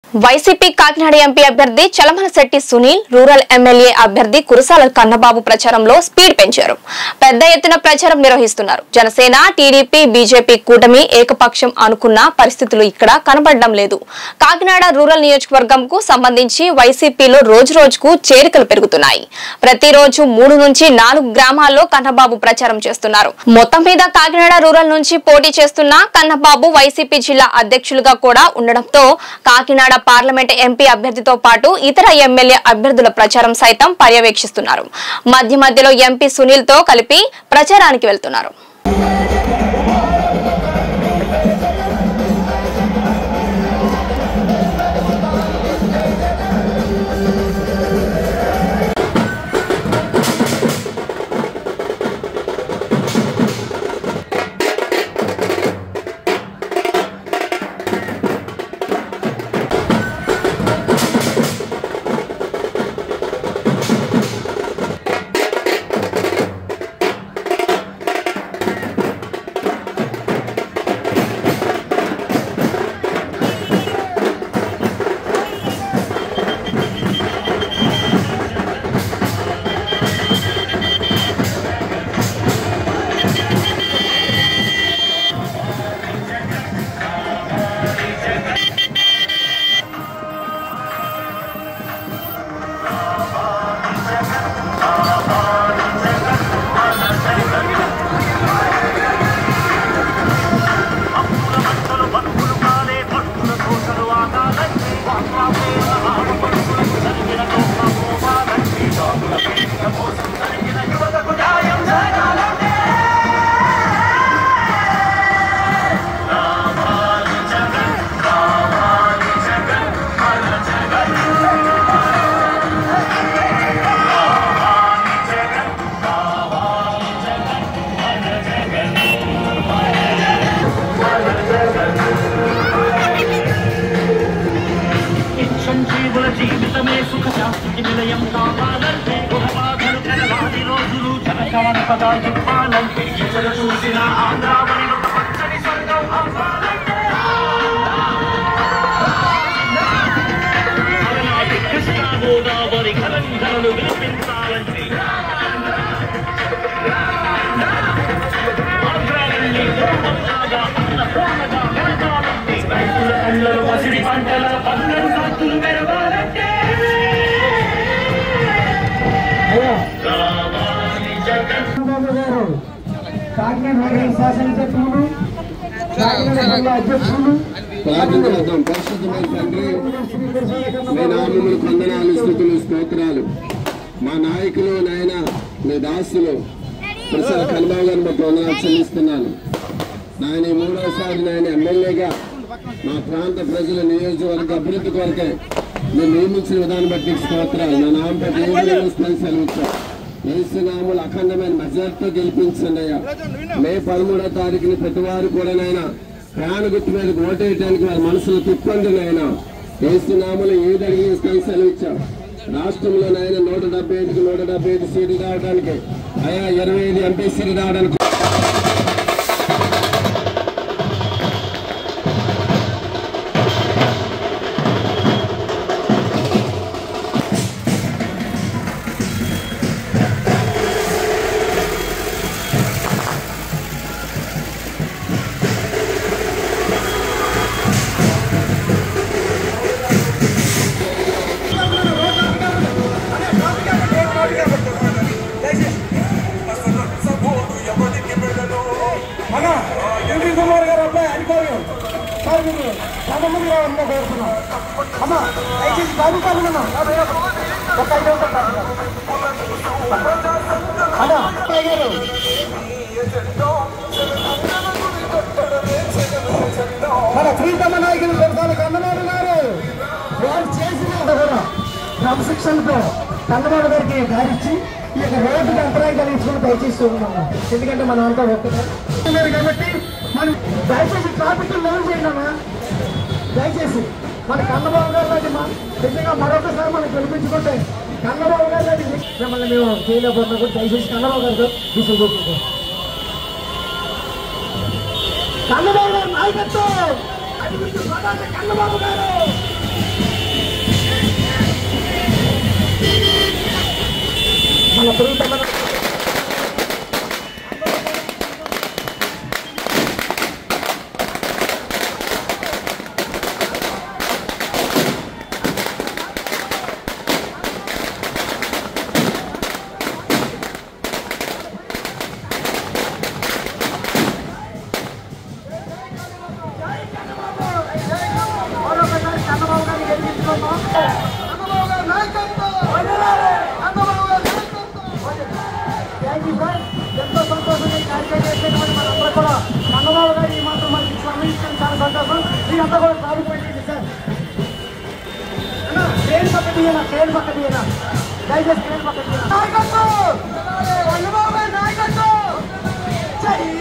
YCP Kakinada MP అభ్యర్థి Chalamalasetty Sunil rural MLA అభ్యర్థి కురసాల కన్నబాబు ప్రచారంలో స్పీడ్ పెంచారు పెద్ద ఎత్తున ప్రచారం నిర్వహిస్తున్నారు జనసేన టీడీపీ బీజేపీ కూటమి ఏకపక్షం అనుకున్న పరిస్థితులు ఇక్కడ కనబడడం లేదు కాకినాడ రూరల్ నియోజకవర్గంకు సంబంధించి వైసీపీలో రోజు రోజుకు చేరికలు పెరుగుతున్నాయి ప్రతిరోజు మూడు నుంచి నాలుగు గ్రామాల్లో కన్నబాబు ప్రచారం చేస్తున్నారు మొత్తం మీద కాకినాడ రూరల్ నుంచి పోటీ చేస్తున్న కన్నబాబు వైసీపీ జిల్లా అధ్యక్షులుగా కూడా ఉండడంతో కాకినాడ పార్లమెంట్ ఎంపీ అభ్యర్థితో పాటు ఇతర ఎమ్మెల్యే అభ్యర్థుల ప్రచారం సైతం పర్యవేక్షిస్తున్నారు మధ్య మధ్యలో ఎంపీ సునీల్ తో కలిపి ప్రచారానికి వెళ్తున్నారు సంజీవుల జీవితమే సుఖ శాంతికి నిలయం కావాలంటే గుణబాధలు కలవాడి రోజులు జనకాని పదాలు చెప్పాలంటే ఎక్కడ చూసిన ఆంధ్రావరి ఒక పచ్చని స్వర్గం అవ్వాలంటే అలనాటి కృష్ణా గోదావరి కలంకరలు వినిపించాలంటే ఆంధ్రావల్లి పూర్వంలాగా అన్నపూర్ణగా మెరగాలంటే రైతుల కళ్ళలు పసిడి పంటల బంగారు కాంతులు మెరగాలంటే కావాలి జగన్ చంద్రబాబు గారు కాకినాడ నగర శాసనసభ్యులు కాకినాడ జిల్లా అధ్యక్షులు ప్రార్థన చేద్దాం పరిశుద్ధమైన తండ్రి మీ నామములు కొందనాలు స్థుతులు స్తోత్రాలు మా నాయకులు నాయన మీ దాసులు ప్రసాద్ కనబాబు గారిని బట్టి వందనాలు చెల్లిస్తున్నాను నాయన ఈ మూడోసారి నాయన ఎమ్మెల్యేగా మా ప్రాంత ప్రజల నియోజకవర్గ అభివృద్ధి కొరకే నేను నియమించిన విధానం బట్టి స్తోత్రాలు నా నామం బట్టి ఏ విధంగా వస్తుందని సెలవుచ్చాను ఏసునాములు అఖండమైన మెజార్టీతో గెలిపించండి అయ్యా మే పదమూడో తారీఖుని ప్రతి వారు కూడా నాయన ప్రయాణ గుర్తు మీద ఓటేయడానికి వారి మనసులు తిప్పండి నాయన ఏసునాములు ఏ విధంగా ఇస్తాను సెలవిచ్చాం రాష్ట్రంలో నాయన నూట డెబ్బై ఐదుకి నూట డెబ్బై ఐదు సీట్లు రావడానికి అయా ఇరవై ఐదు ఎంపీ సీట్లు రావడానికి అన్న ఎంపీ కుమార్ గారు అబ్బాయి అధికారులు సార్ మీరు చాలామంది రావాలని కోరుతున్నాం అన్న దయచేసి బాబు పాల్గొన్నాం ఒక ఐదు నిమిషాలు అన్న అబ్బాయి గారు మన ప్రీతమ నాయకులు పెడతాను కన్నబాబు గారు వారు చేసిన కూడా క్రమశిక్షణతో కన్నబాబు గారికి దారిచ్చి ఈ యొక్క రోడ్డుకి అంతరాయం కలిగించుకుని దయచేసి ఉన్నాము ఎందుకంటే మనం అంతా ఒక్కటే కాబట్టి మనం దయచేసి ట్రాఫిక్ లోన్ చేయండి దయచేసి మన కన్నబాబు గారు లాంటి మా నిజంగా మరొకసారి మనం గెలిపించుకుంటే కన్నబాబు గారు లాంటి మిమ్మల్ని మేము చేయలేకపోతున్నా కూడా దయచేసి కన్నబాబు గారితో తీసుకుంటున్నాం కన్నబాబు గారి నాయకత్వం అభివృద్ధి ప్రధాన కన్నబాబు గారు ప్రీతమ మరొకసారి చంద్రబాబు గారిని గెలిపించుకుందాం చంద్రబాబు గారి నాయకత్వం చంద్రబాబు గారి నాయకత్వం థ్యాంక్ యూ సార్ ఎంతో సంతోషంగా ఈ కార్యక్రమం చేసేటువంటి మనందరూ కూడా చంద్రబాబు గారు ఈ మాత్రం మనకి స్పందించడం చాలా సంతోషం మీరంతా కూడా సాగుపడింది సార్ అన్నా, ట్రైన్ పక్క తీయనా ట్రైన్ పక్క తీయనా దయచేసి ట్రైన్ పక్క తీయనా నాయకత్వం చంద్రబాబు గారి నాయకత్వం జై